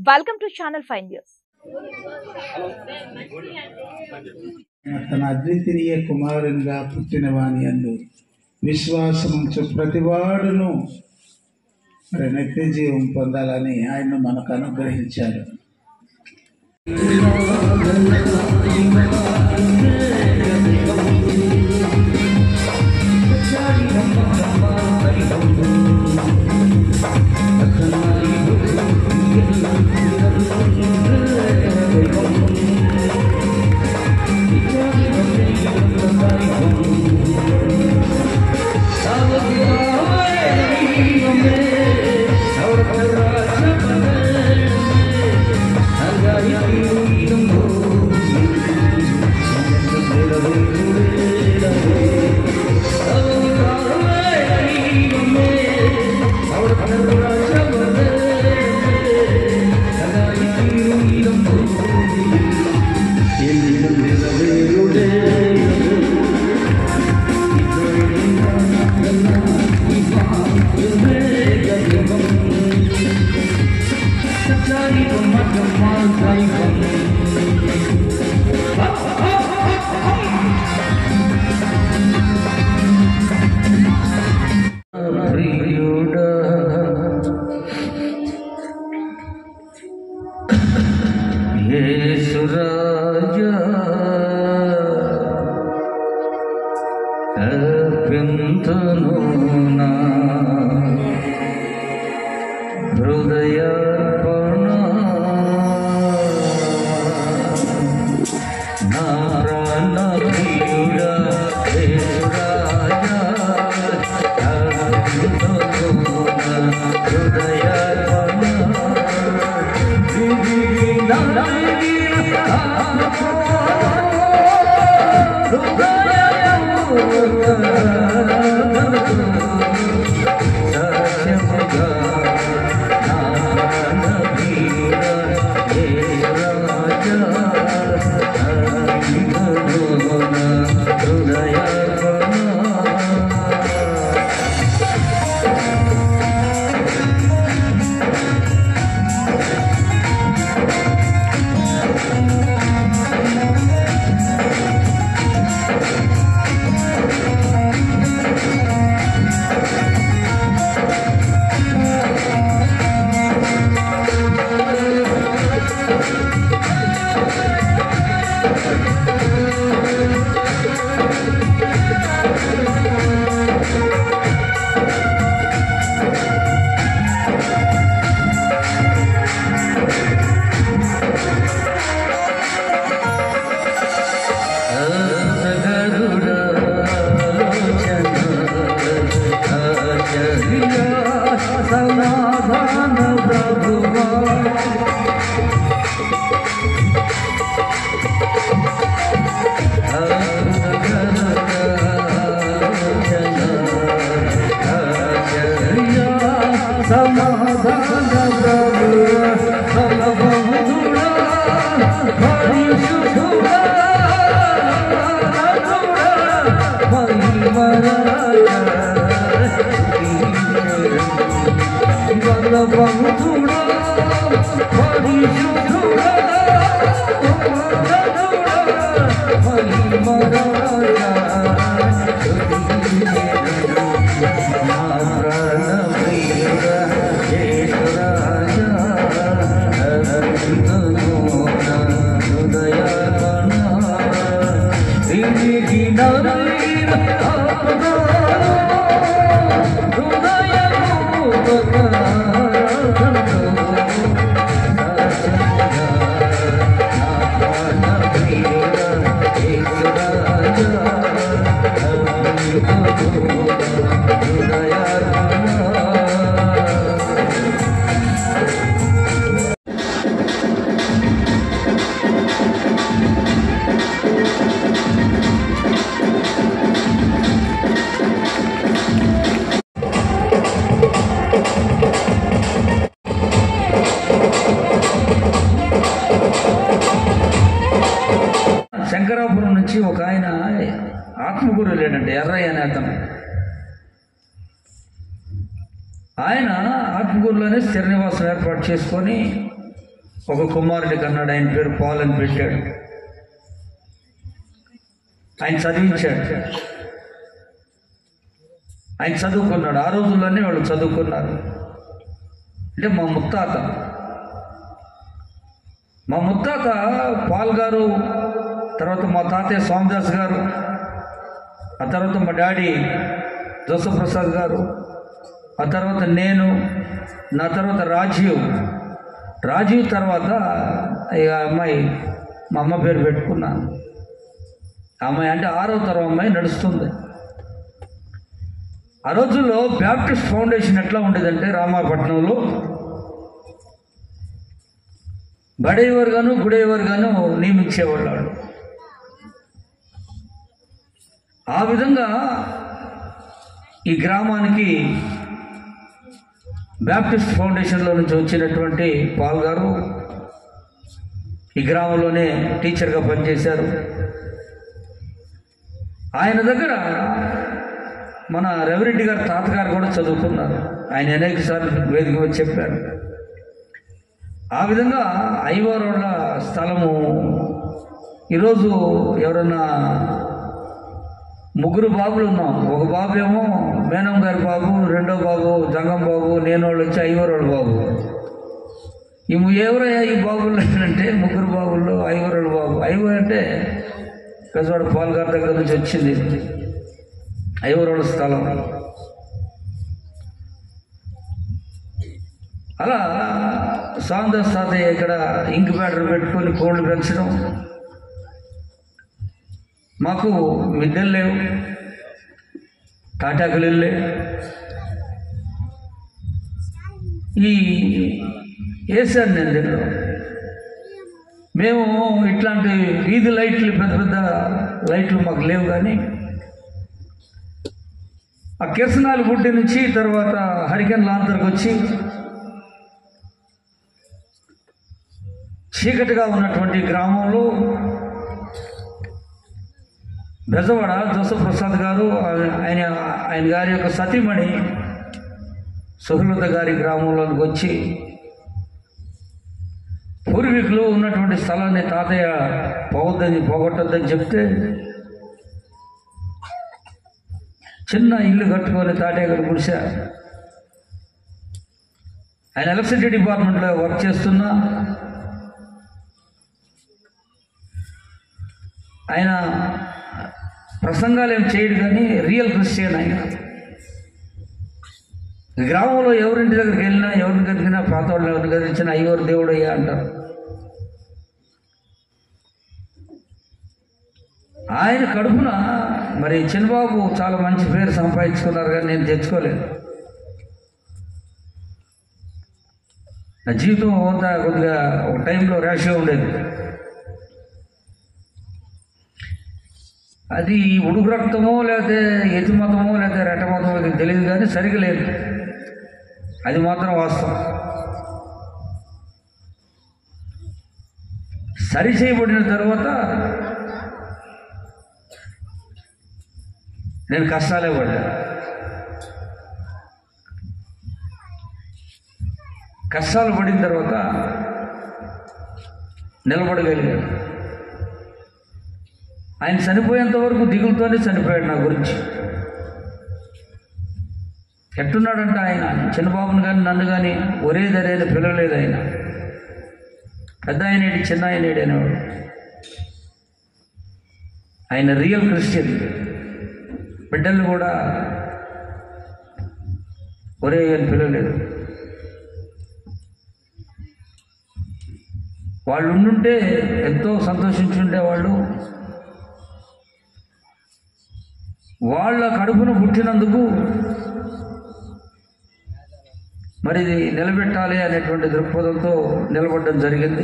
Welcome to channel five news తన అద్వితీయ కుమారునిగా పుట్టిన వాని అందు విశ్వాసముంచు ప్రతివాడును మరి నిత్య జీవం పొందాలని ఆయన మనకు అనుగ్రహించారు ప్రియుడా యేసురాజా అర్పింతును నా హృదయార్పణ నా ప్రాణ ప్రియుడా యేసురాజా అర్పింతును నా హృదయార్పణ హృదయ సమాధాన ప్రభువా సమాధాన ప్రభువా సలభముడా పరిశుద్ధుడా శంకరాపురం నుంచి ఒక ఆయన ఆత్మగురు వెళ్ళాడండి ఎర్రయ్య అనే అతను ఆయన ఆత్మకూరులోనే స్థిర నివాసం ఏర్పాటు చేసుకొని ఒక కుమారుడి కన్నాడు ఆయన పేరు పాల్ అని పెట్టాడు ఆయన చదివించాడు ఆయన చదువుకున్నాడు ఆ రోజుల్లోనే వాళ్ళు చదువుకున్నారు అంటే మా ముత్తాత మా ముత్తాత పాల్ గారు తర్వాత మా తాతయ్య స్వామిదాస్ గారు ఆ తర్వాత మా డాడీ జోసఫ్ ప్రసాద్ గారు ఆ తర్వాత నేను నా తర్వాత రాజీవ్ రాజీవ్ తర్వాత ఇక అమ్మాయి మా అమ్మ పేరు పెట్టుకున్నాను ఆ అమ్మాయి అంటే ఆరో తరం అమ్మాయి నడుస్తుంది ఆ రోజుల్లో బ్యాప్టిస్ట్ ఫౌండేషన్ ఎట్లా ఉండేదంటే రామాపట్నంలో బడేవారు గాను గుడేవారు గాను నియమించేవాళ్ళు వాళ్ళు. ఆ విధంగా ఈ గ్రామానికి బ్యాప్టిస్ట్ ఫౌండేషన్లో నుంచి వచ్చినటువంటి పాల్ గారు ఈ గ్రామంలోనే టీచర్గా పనిచేశారు ఆయన దగ్గర మన రవిరెడ్డి గారి తాతగారు కూడా చదువుకున్నారు ఆయన అనేక సార్లు వేదిక మీద చెప్పారు ఆ విధంగా ఐవారోళ్ళ స్థలము ఈరోజు ఎవరన్నా ముగ్గురు బాబులు ఉన్నాం ఒక బాబు ఏమో మేనం గారి బాబు రెండో బాబు జంగం బాబు నేను వాళ్ళు వచ్చి ఐవరోళ్ళ బాబు ఈ ఎవరయ్యా ఈ బాబులు అంటే ముగ్గురు బాబుల్లో ఐవరోళ్ళ బాబు ఐవర్ అంటే పెద్దవాడు పాల్ గారి దగ్గర నుంచి వచ్చింది ఐవరోళ్ళ స్థలం అలా సాందస్ తాతయ్య ఇక్కడ ఇంక్ బ్యాటర్ పెట్టుకొని కోళ్ళు పెంచడం మాకు మిద్దెలు లేవు తాటాకులు వెళ్ళే ఈ వేసాను నేను దీంట్లో మేము ఇట్లాంటి వీధి లైట్లు పెద్ద పెద్ద లైట్లు మాకు లేవు కానీ ఆ కిరసనాలు గుడ్డి నుంచి తర్వాత హరికెన్ లాంతర్కి వచ్చి చీకటిగా ఉన్నటువంటి గ్రామంలో బెజవాడ జోసఫ్ ప్రసాద్ గారు ఆయన ఆయన గారి యొక్క సతీమణి సుహృత గారి గ్రామంలోకి వచ్చి పూర్వీకులు ఉన్నటువంటి స్థలాన్ని తాతయ్య పోవద్దని పోగొట్టద్దని చెప్తే చిన్న ఇల్లు కట్టుకొని తాతయ్య గారు గుడిసా ఆయన ఎలక్ట్రిసిటీ డిపార్ట్మెంట్లో వర్క్ చేస్తున్నా ఆయన ప్రసంగాలు ఏం చేయడు కానీ రియల్ క్రిస్టియన్ ఆయన గ్రామంలో ఎవరింటి దగ్గరికి వెళ్ళినా ఎవరిని కదిలినా పాత వాళ్ళు ఎవరిని కదిలించినా అయ్యోరు దేవుడు అయ్యా అంటారు ఆయన కడుపున మరి చిన్నబాబు చాలా మంచి పేరు సంపాదించుకున్నారు కానీ నేను తెచ్చుకోలేదు నా జీవితం అంతా కొద్దిగా ఒక టైంలో ర్యాష్గా ఉండేది అది ఉడుకు రక్తమో లేకపోతే ఎతి మతమో లేకపోతే రెట్ట మతమో ఇది తెలియదు కానీ సరిగా లేదు అది మాత్రం వాస్తవం సరి చేయబడిన తర్వాత నేను కష్టాలే పడ్డా కష్టాలు పడిన తర్వాత నిలబడగలిగాను ఆయన చనిపోయేంత వరకు దిగులతోనే చనిపోయాడు నా గురించి ఎట్టున్నాడంట ఆయన చిన్నబాబుని కానీ నన్ను కానీ ఒరే దరేది పిలవలేదు ఆయన పెద్ద ఆయనేటి చిన్న ఆయనేటి అనేవాడు ఆయన రియల్ క్రిస్టియన్ బిడ్డల్ని కూడా ఒరే అని పిలవలేదు వాళ్ళు ఉండుంటే ఎంతో సంతోషించుండే వాళ్ళు వాళ్ళ కడుపున పుట్టినందుకు మరి ఇది నిలబెట్టాలి అనేటువంటి దృక్పథంతో నిలబడడం జరిగింది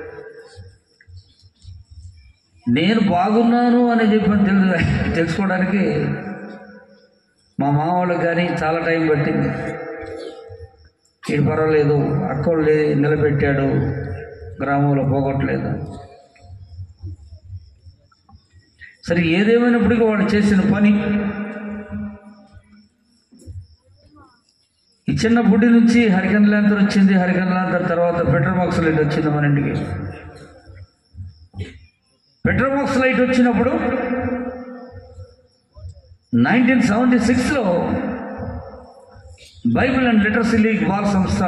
నేను బాగున్నాను అని చెప్పి తెలు తెలుసుకోవడానికి మా మామ వాళ్ళకి కానీ చాలా టైం పట్టింది ఇది పర్వాలేదు అక్కోళ్ళు నిలబెట్టాడు గ్రామంలో పోగొట్టలేదు సరే ఏదేమైనప్పటికీ వాడు చేసిన పని ఈ చిన్న బుడ్డి నుంచి హరికన్ లాంతర్ వచ్చింది హరికన్ లాంతర్ తర్వాత పెట్రోమాక్స్ లైట్ వచ్చింది మన ఇంటికి పెట్రోమాక్స్ లైట్ వచ్చినప్పుడు నైన్టీన్ సెవెంటీ సిక్స్లో బైబిల్ అండ్ లిటరసీ లీగ్ బాల్ సంస్థ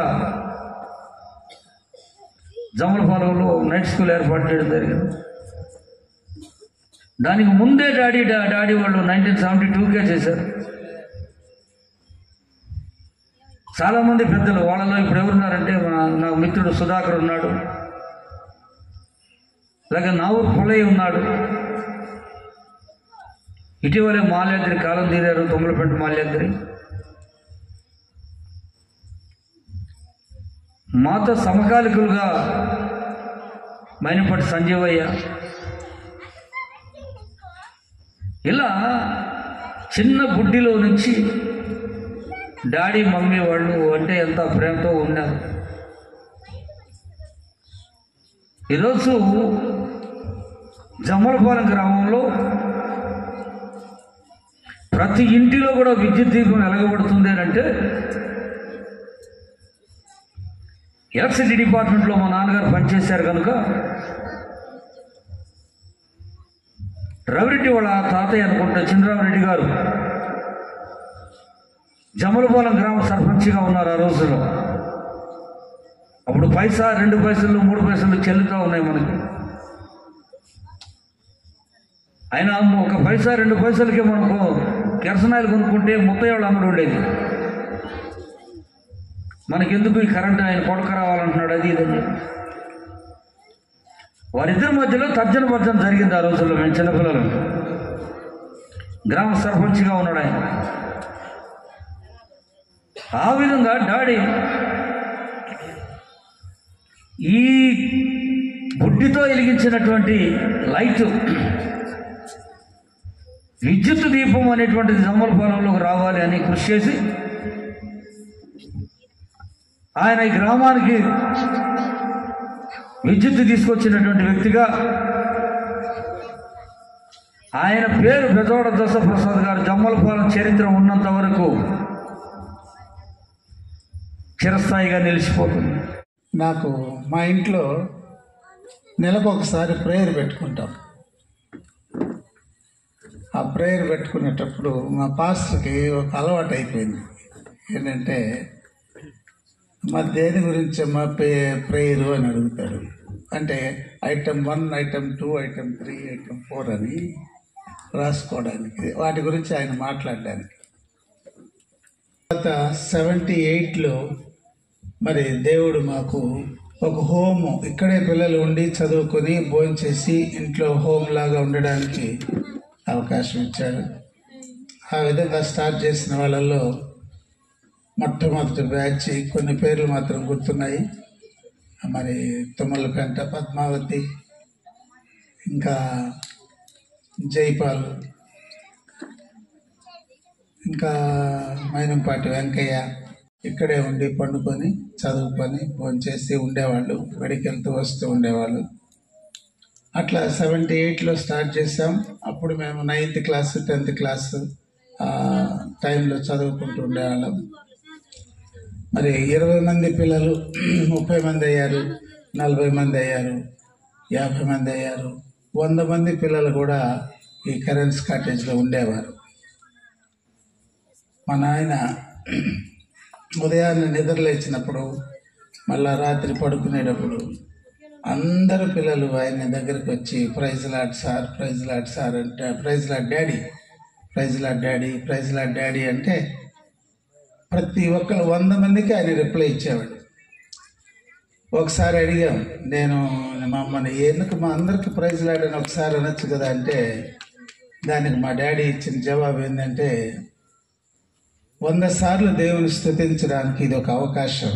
జమలపాలెంలో నైట్ స్కూల్ ఏర్పాటు చేయడం జరిగింది దానికి ముందే డాడీ డా- డాడీ వాళ్ళు నైన్టీన్ సెవెంటీ టూకే చేశారు చాలామంది పెద్దలు వాళ్ళలో ఇప్పుడు ఎవరున్నారంటే మా నా మిత్రుడు సుధాకర్ ఉన్నాడు అలాగే నావూరు పుల్లయ్య ఉన్నాడు ఇటీవలే మాల్యాద్రి కాలం తీరారు తొమ్మలపెంట మాల్యాద్రి మాతో సమకాలికులుగా మైనపట్టి సంజీవయ్య ఇలా చిన్న బుడ్డిలో నుంచి డాడీ మమ్మీ వాళ్ళు అంటే ఎంత ప్రేమతో ఉన్నారు ఈరోజు జమ్మలపాలెం గ్రామంలో ప్రతి ఇంటిలో కూడా విద్యుత్ దీపం వెలగబడుతుంది అని అంటే ఎలక్ట్రిసిటీ డిపార్ట్మెంట్లో మా నాన్నగారు పనిచేశారు కనుక రవిరెడ్డి వాళ్ళ తాతయ్య అనుకుంటా చంద్రరామరెడ్డి గారు జమలపాలెం గ్రామ సర్పంచ్గా ఉన్నారు ఆ రోజుల్లో అప్పుడు పైసా రెండు పైసలు మూడు పైసలు చెల్లుతూ ఉన్నాయి మనకి అయినా ఒక పైసా రెండు పైసలకి మనకు కిరసనాయిలు కొనుక్కుంటే ముప్పై వాళ్ళు అమ్ముడు ఉండేది మనకెందుకు ఈ కరెంట్ ఆయన కొడక రావాలంటున్నాడు అది ఇది అని చెప్పి. వారిద్దరి మధ్యలో తర్జన భర్జన జరిగింది ఆ రోజుల్లో మేము చిన్నపిల్లలు గ్రామ సర్పంచ్గా ఉన్నాడు ఆయన ఆ విధంగా డాడీ ఈ బుడ్డితో వెలిగించినటువంటి లైట్ విద్యుత్ దీపం అనేటువంటిది జమ్మలపాలెంలోకి రావాలి అని కృషి చేసి ఆయన ఈ గ్రామానికి విద్యుత్ తీసుకొచ్చినటువంటి వ్యక్తిగా ఆయన పేరు బెజవాడ దశప్రసాద్ గారు జమ్మలపాలెం చరిత్ర ఉన్నంత వరకు చిరస్థాయిగా నిలిచిపోతుంది నాకు మా ఇంట్లో నెలకు ఒకసారి ప్రేయర్ పెట్టుకుంటాం ఆ ప్రేయర్ పెట్టుకునేటప్పుడు మా పాస్టర్కి ఒక అలవాటు అయిపోయింది ఏంటంటే మా దేని గురించి మా పే ప్రేయరు అని అడుగుతాడు అంటే item one item two item three item four అని రాసుకోవడానికి వాటి గురించి ఆయన మాట్లాడడానికి తర్వాత సెవెంటీ ఎయిట్లో మరి దేవుడు మాకు ఒక హోమ్ ఇక్కడే పిల్లలు ఉండి చదువుకొని భోజనం చేసి ఇంట్లో హోమ్ లాగా ఉండడానికి అవకాశం ఇచ్చాడు ఆ విధంగా స్టార్ట్ చేసిన వాళ్ళల్లో మొట్టమొదటి బ్యాచ్ కొన్ని పేర్లు మాత్రం గుర్తున్నాయి మరి తుమ్మలకంట పద్మావతి ఇంకా జైపాల్ ఇంకా మైనంపాటి వెంకయ్య ఇక్కడే ఉండి పండుకొని చదువుకొని భోంచేసి ఉండేవాళ్ళు బడికి వెళ్తూ వస్తూ ఉండేవాళ్ళు అట్లా సెవెంటీ ఎయిట్లో స్టార్ట్ చేసాం అప్పుడు మేము నైన్త్ క్లాస్ టెన్త్ క్లాస్ ఆ టైంలో చదువుకుంటూ ఉండేవాళ్ళం మరి ఇరవై మంది పిల్లలు ముప్పై మంది అయ్యారు నలభై మంది అయ్యారు యాభై మంది అయ్యారు వంద మంది పిల్లలు కూడా ఈ కరెన్స్ కాటేజ్లో ఉండేవారు మా నాయన ఉదయాన్నే నిద్రలేచినప్పుడు మళ్ళా రాత్రి పడుకునేటప్పుడు అందరు పిల్లలు ఆయన దగ్గరికి వచ్చి praise Lord sir praise Lord sir అంటే praise Lord daddy praise Lord daddy praise Lord daddy అంటే ప్రతి ఒక్కరు వంద మందికి ఆయన రిప్లై ఇచ్చేవాడు ఒకసారి అడిగాం నేను మా అమ్మని ఎందుకు మా అందరికి ప్రైజ్ లాడని ఒకసారి అనొచ్చు కదా అంటే దానికి మా డాడీ ఇచ్చిన జవాబు ఏంటంటే వంద సార్లు దేవుని స్థుతించడానికి ఇది ఒక అవకాశం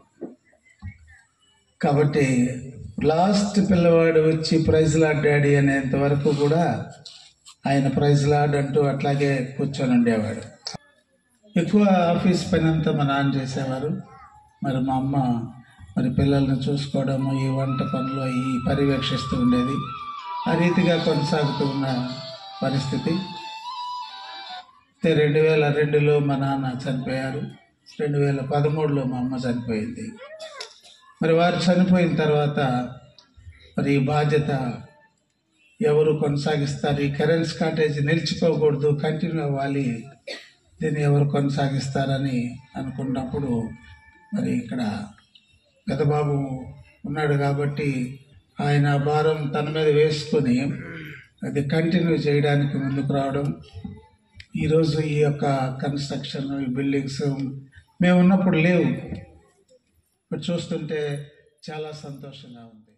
కాబట్టి లాస్ట్ పిల్లవాడు వచ్చి ప్రైజ్ లాడ్ డాడీ అనేంత వరకు కూడా ఆయన ప్రైజ్ లాడ్ అంటూ అట్లాగే కూర్చొని ఉండేవాడు ఎక్కువ ఆఫీస్ పని అంతా మా నాన్న చేసేవారు మరి మా అమ్మ మరి పిల్లల్ని చూసుకోవడము ఈ వంట పనులు ఈ పర్యవేక్షిస్తూ ఉండేది ఆ రీతిగా కొనసాగుతూ ఉన్న పరిస్థితి అయితే రెండు వేల రెండులో మా నాన్న చనిపోయారు రెండు వేల పదమూడులో మా అమ్మ చనిపోయింది మరి వారు చనిపోయిన తర్వాత మరి ఈ బాధ్యత ఎవరు కొనసాగిస్తారు ఈ కరెన్స్ కాటేజ్ నిలిచిపోకూడదు కంటిన్యూ అవ్వాలి దీన్ని ఎవరు కొనసాగిస్తారని అనుకున్నప్పుడు మరి ఇక్కడ గతబాబు ఉన్నాడు కాబట్టి ఆయన భారం తన మీద వేసుకొని అది కంటిన్యూ చేయడానికి ముందుకు రావడం ఈరోజు ఈ యొక్క కన్స్ట్రక్షన్ ఈ బిల్డింగ్స్ మేము ఉన్నప్పుడు లేవు ఇప్పుడు చూస్తుంటే చాలా సంతోషంగా ఉంది